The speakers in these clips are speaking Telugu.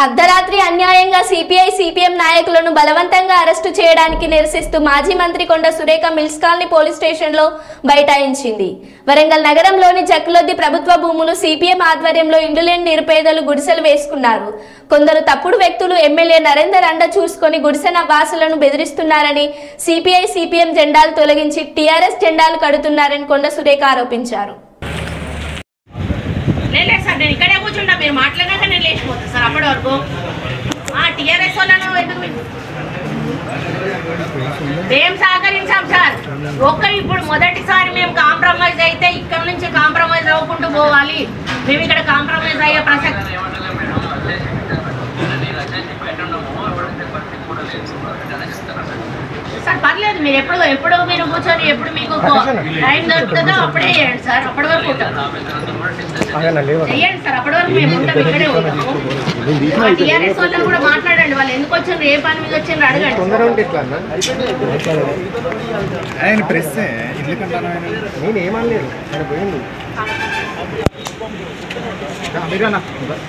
అర్ధరాత్రి అన్యాయంగా సిపిఐ సిపిఎం నాయకులను బలవంతంగా అరెస్టు చేయడానికి నిరసిస్తూ మాజీ మంత్రి కొండ సురేఖ మిల్స్ కాలనీ పోలీస్ స్టేషన్లో బైఠాయించింది వరంగల్ నగరంలోని జక్కులొద్ది ప్రభుత్వ భూములు సిపిఎం ఆధ్వర్యంలో ఇండ్లు లేని నిరుపేదలు గుడిసెలు వేసుకున్నారు కొందరు తప్పుడు వ్యక్తులు ఎమ్మెల్యే నరేందర్ అండ చూసుకొని గుడిసెన వాసులను బెదిరిస్తున్నారని సిపిఐ సిపిఎం జెండాలు తొలగించి టీఆర్ఎస్ జెండాలు కడుతున్నారని కొండ సురేఖ ఆరోపించారు లేదు లేదు సార్ నేను ఇక్కడే కూర్చుంటా మీరు మాట్లాడాక నేను లేచిపోతాను సార్ అప్పటి వరకు టీఆర్ఎస్ వాళ్ళను ఎందుకు మేము సహకరించాం సార్ ఒక్క ఇప్పుడు మొదటిసారి మేము కాంప్రమైజ్ అయితే ఇక్కడ నుంచి కాంప్రమైజ్ అవ్వకుండా పోవాలి మేము ఇక్కడ కాంప్రమైజ్ అయ్యే ప్రసక్తి సార్ పర్లేదు మీరు ఎప్పుడు ఎప్పుడు మీరు కూర్చొని ఎప్పుడు మీకు టైం దొరుకుతుందో అప్పుడే చేయండి సార్ అప్పటి వరకు ఉంటాం చెయ్యండి సార్ అప్పటి వరకు మేము ఉంటాం ఇక్కడే ఉంటాము టీఆర్ఎస్ వాళ్ళని కూడా మాట్లాడండి వాళ్ళు ఎందుకు వచ్చారు ఏ పని మీద వచ్చారు అడగండి తొందర ఉంటే ఎట్లా అన్న ఆయన ప్రెస్ ఇల్లు కంటాను ఆయన నేను ఏమనలేదు ఆయన పోయింది మీరు అన్న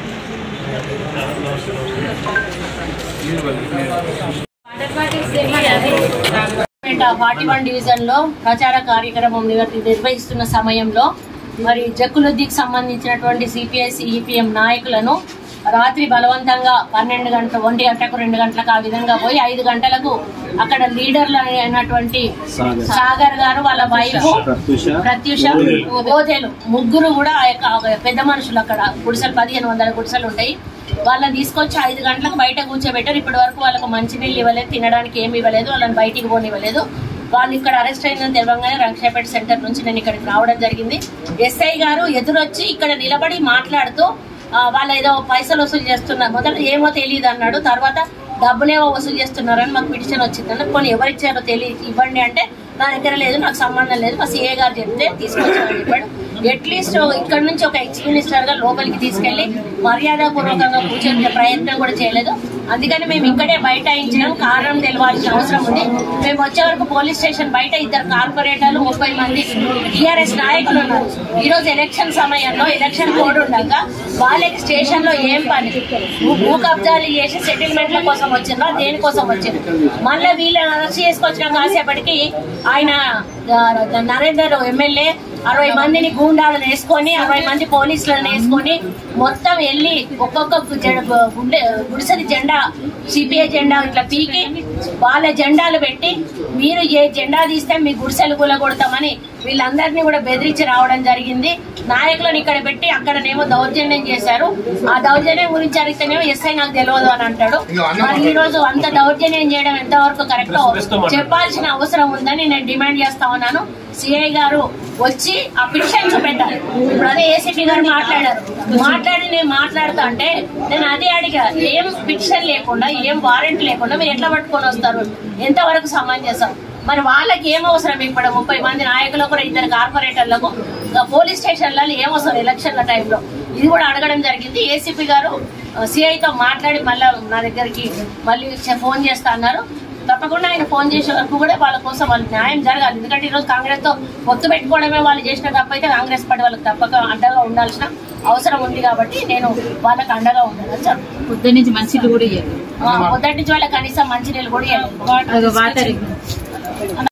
ఫార్టీ వన్ డివిజన్ లో ప్రచార కార్యక్రమం నిర్- నిర్వహిస్తున్న సమయంలో మరి జక్కులుద్దీకి సంబంధించినటువంటి సిపిఐ సిపిఎం నాయకులను రాత్రి బలవంతంగా పన్నెండు గంటల ఒంటి గంటలకు రెండు గంటలకు ఆ విధంగా పోయి ఐదు గంటలకు అక్కడ లీడర్లు అయినటువంటి సాగర్ గారు వాళ్ళ వైఫ్ ప్రత్యూష ఓదేలు ముగ్గురు కూడా ఆ యొక్క ఆ పెద్ద మనుషులు అక్కడ గుడిసెలు పదిహేను వందల గుడిసెలు ఉంటాయి వాళ్ళని తీసుకొచ్చి ఐదు గంటలకు బయట కూర్చోబెట్టారు ఇప్పటి వరకు వాళ్ళకు మంచినీళ్ళు ఇవ్వలేదు తినడానికి ఏమి ఇవ్వలేదు వాళ్ళని బయటికి పోనివ్వలేదు వాళ్ళు ఇక్కడ అరెస్ట్ అయిందని తెలవంగానే రంగశాపేట సెంటర్ నుంచి నేను ఇక్కడికి రావడం జరిగింది ఎస్ఐ గారు ఎదురొచ్చి ఇక్కడ నిలబడి మాట్లాడుతూ ఆ, వాళ్ళు ఏదో పైసలు వసూలు చేస్తున్నారు మొదట ఏమో తెలియదు అన్నాడు తర్వాత డబ్బులేవో వసూలు చేస్తున్నారని మాకు పిటిషన్ వచ్చిందని కొన్ని ఎవరిచ్చారో తెలియదు ఇవ్వండి అంటే నా దగ్గర లేదు నాకు సంబంధం లేదు మా సీఏ గారు చెప్తే తీసుకొచ్చామని చెప్పాడు అట్లీస్ట్ ఇక్కడ నుంచి ఒక ఎక్స్ మినిస్టర్ గా లోపలికి తీసుకెళ్లి మర్యాదపూర్వకంగా కూర్చొని ప్రయత్నం కూడా చేయలేదు అందుకని మేము ఇక్కడే బైఠాయించడం కారణం తెలవాల్సిన అవసరం ఉంది మేము వచ్చే వరకు పోలీస్ స్టేషన్ బయట ఇద్దరు కార్పొరేటర్లు ముప్పై మంది టీఆర్ఎస్ నాయకులు ఉన్నారు ఈ రోజు ఎలక్షన్ సమయంలో ఎలక్షన్ కోడ్ ఉండగా వాళ్ళకి స్టేషన్ లో ఏం పని భూ- భూ కబ్జాలు చేసి సెటిల్మెంట్ల కోసం వచ్చిందా దేనికోసం వచ్చింది మళ్ళీ వీళ్ళని అరెస్ట్ చేసుకొచ్చిన కాసేపటికి ఆయన ఆ, నరేందర్ ఎమ్మెల్యే అరవై మందిని గూండాలను వేసుకొని అరవై మంది పోలీసులను వేసుకొని మొత్తం వెళ్ళి ఒక్కొక్క జె- గుండె గుడిసెది జెండా సిపిఐ జెండా ఇట్లా పీకి వాళ్ళ జెండాలు పెట్టి మీరు ఏ జెండా తీస్తే మీ గుడిసెలు కూలగొడతామని వీళ్ళందరినీ కూడా బెదిరించి రావడం జరిగింది నాయకులను ఇక్కడ పెట్టి అక్కడనేమో దౌర్జన్యం చేశారు ఆ దౌర్జన్యం గురించి అడిగితేనేమో ఎస్ఐ నాకు తెలియదు అని అంటాడు మరి ఈ రోజు అంత దౌర్జన్యం చేయడం ఎంతవరకు కరెక్ట్ చెప్పాల్సిన అవసరం ఉందని నేను డిమాండ్ చేస్తా ఉన్నాను సిఐ గారు వచ్చి ఆ పిటిషన్ చూపెట్టాలి ఇప్పుడు అదే ఏసీపీ గారు మాట్లాడారు మాట్లాడి నేను మాట్లాడుతా అంటే నేను అదే అడిగా ఏం పిటిషన్ లేకుండా ఏం వారెంట్ లేకుండా మీరు ఎట్లా పట్టుకొని వస్తారు ఎంతవరకు సమంజసం మరి వాళ్ళకి ఏం అవసరం ఇప్పుడు ముప్పై మంది నాయకులకు ఇద్దరు కార్పొరేటర్లకు ఇంకా పోలీస్ స్టేషన్లలో ఏం అవసరం ఎలక్షన్ల టైంలో ఇది కూడా అడగడం జరిగింది ఏసీపీ గారు సిఐతో మాట్లాడి మళ్ళీ నా దగ్గరికి మళ్ళీ చే- ఫోన్ చేస్తా అన్నారు తప్పకుండా ఆయన ఫోన్ చేసే వరకు కూడా వాళ్ళ కోసం వాళ్ళకి న్యాయం జరగాలి ఎందుకంటే ఈరోజు కాంగ్రెస్ తో పొత్తు పెట్టుకోవడమే వాళ్ళు చేసిన తప్పైతే కాంగ్రెస్ పార్టీ వాళ్ళకి తప్పక అండగా ఉండాల్సిన అవసరం ఉంది కాబట్టి నేను వాళ్ళకి అండగా ఉండాలని చెప్తాను పొద్దు నుంచి మంచిలు కూడా ఇయ్యరు మొదటి నుంచి వాళ్ళకి కనీసం మంచినీళ్ళు కూడా ఇవ్వాలి. వాటర్